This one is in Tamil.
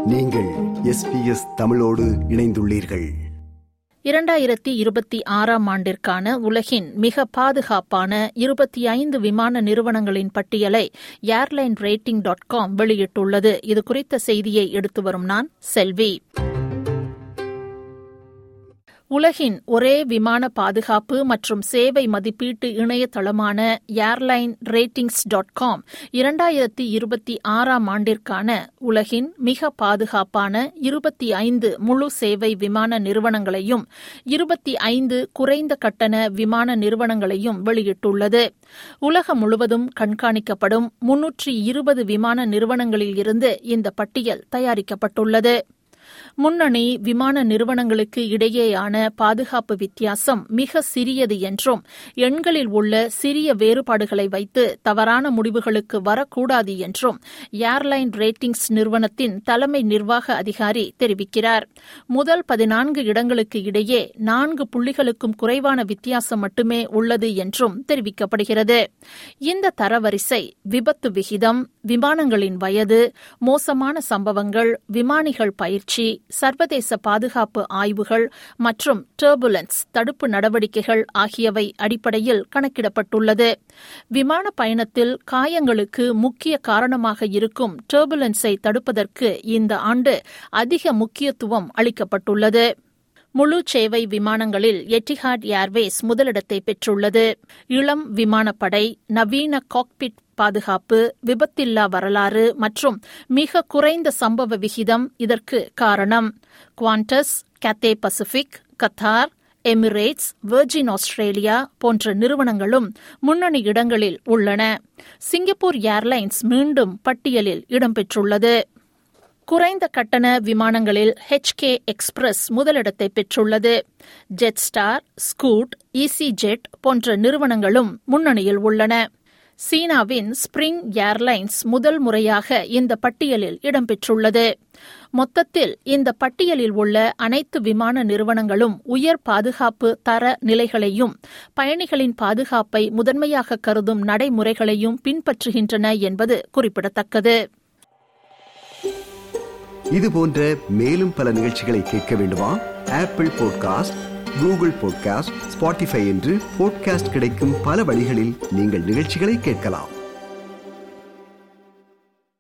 நீங்கள் எஸ்பிஎஸ் தமிழோடு இணைந்துள்ளீர்கள் இரண்டாயிரத்தி இருபத்தி ஆறாம் ஆண்டிற்கான உலகின் மிக பாதுகாப்பான இருபத்தி ஐந்து விமான நிறுவனங்களின் பட்டியலை ஏர்லைன் ரேட்டிங் டாட் காம் வெளியிட்டுள்ளது இது குறித்த செய்தியை எடுத்து வரும் நான் செல்வி உலகின் ஒரே விமான பாதுகாப்பு மற்றும் சேவை மதிப்பீட்டு இணையதளமான ஏர்லைன் ரேட்டிங்ஸ் டாட் காம் இரண்டாயிரத்தி இருபத்தி ஆறாம் ஆண்டிற்கான உலகின் மிக பாதுகாப்பான இருபத்தி ஐந்து முழு சேவை விமான நிறுவனங்களையும் இருபத்தி ஐந்து குறைந்த கட்டண விமான நிறுவனங்களையும் வெளியிட்டுள்ளது உலகம் முழுவதும் கண்காணிக்கப்படும் முன்னூற்றி இருபது விமான நிறுவனங்களில் இருந்து இந்த பட்டியல் தயாரிக்கப்பட்டுள்ளது முன்னணி விமான நிறுவனங்களுக்கு இடையேயான பாதுகாப்பு வித்தியாசம் மிக சிறியது என்றும் எண்களில் உள்ள சிறிய வேறுபாடுகளை வைத்து தவறான முடிவுகளுக்கு வரக்கூடாது என்றும் ஏர்லைன் ரேட்டிங்ஸ் நிறுவனத்தின் தலைமை நிர்வாக அதிகாரி தெரிவிக்கிறார் முதல் பதினான்கு இடங்களுக்கு இடையே நான்கு புள்ளிகளுக்கும் குறைவான வித்தியாசம் மட்டுமே உள்ளது என்றும் தெரிவிக்கப்படுகிறது இந்த தரவரிசை விபத்து விகிதம் விமானங்களின் வயது மோசமான சம்பவங்கள் விமானிகள் பயிற்சி சர்வதேச பாதுகாப்பு ஆய்வுகள் மற்றும் டர்புலன்ஸ் தடுப்பு நடவடிக்கைகள் ஆகியவை அடிப்படையில் கணக்கிடப்பட்டுள்ளது விமான பயணத்தில் காயங்களுக்கு முக்கிய காரணமாக இருக்கும் டர்புலன்ஸை தடுப்பதற்கு இந்த ஆண்டு அதிக முக்கியத்துவம் அளிக்கப்பட்டுள்ளது முழு சேவை விமானங்களில் எட்டிஹாட் ஏர்வேஸ் முதலிடத்தை பெற்றுள்ளது இளம் விமானப்படை நவீன காக்பிட் பாதுகாப்பு விபத்தில்லா வரலாறு மற்றும் மிக குறைந்த சம்பவ விகிதம் இதற்கு காரணம் Qantas Cathay Pacific Qatar Emirates Virgin Australia போன்ற நிறுவனங்களும் முன்னணி இடங்களில் உள்ளன சிங்கப்பூர் ஏர்லைன்ஸ் மீண்டும் பட்டியலில் இடம்பெற்றுள்ளது குறைந்த கட்டண விமானங்களில் ஹெச்கே எக்ஸ்பிரஸ் முதலிடத்தை பெற்றுள்ளது ஜெட்ஸ்டார் ஸ்கூட் ஈசி ஜெட் போன்ற நிறுவனங்களும் முன்னணியில் உள்ளன சீனாவின் ஸ்பிரிங் ஏர்லைன்ஸ் முதல் முறையாக இந்த பட்டியலில் இடம்பெற்றுள்ளது மொத்தத்தில் இந்த பட்டியலில் உள்ள அனைத்து விமான நிறுவனங்களும் உயர் பாதுகாப்பு தர நிலைகளையும் பயணிகளின் பாதுகாப்பை முதன்மையாக கருதும் நடைமுறைகளையும் பின்பற்றுகின்றன என்பது குறிப்பிடத்தக்கது இது போன்ற மேலும் பல நிகழ்ச்சிகளை கேட்க வேண்டுமா Apple podcast Google podcast Spotify என்று பாட்காஸ்ட் கிடைக்கும் பல வழிகளில் நீங்கள் நிகழ்ச்சிகளை கேட்கலாம்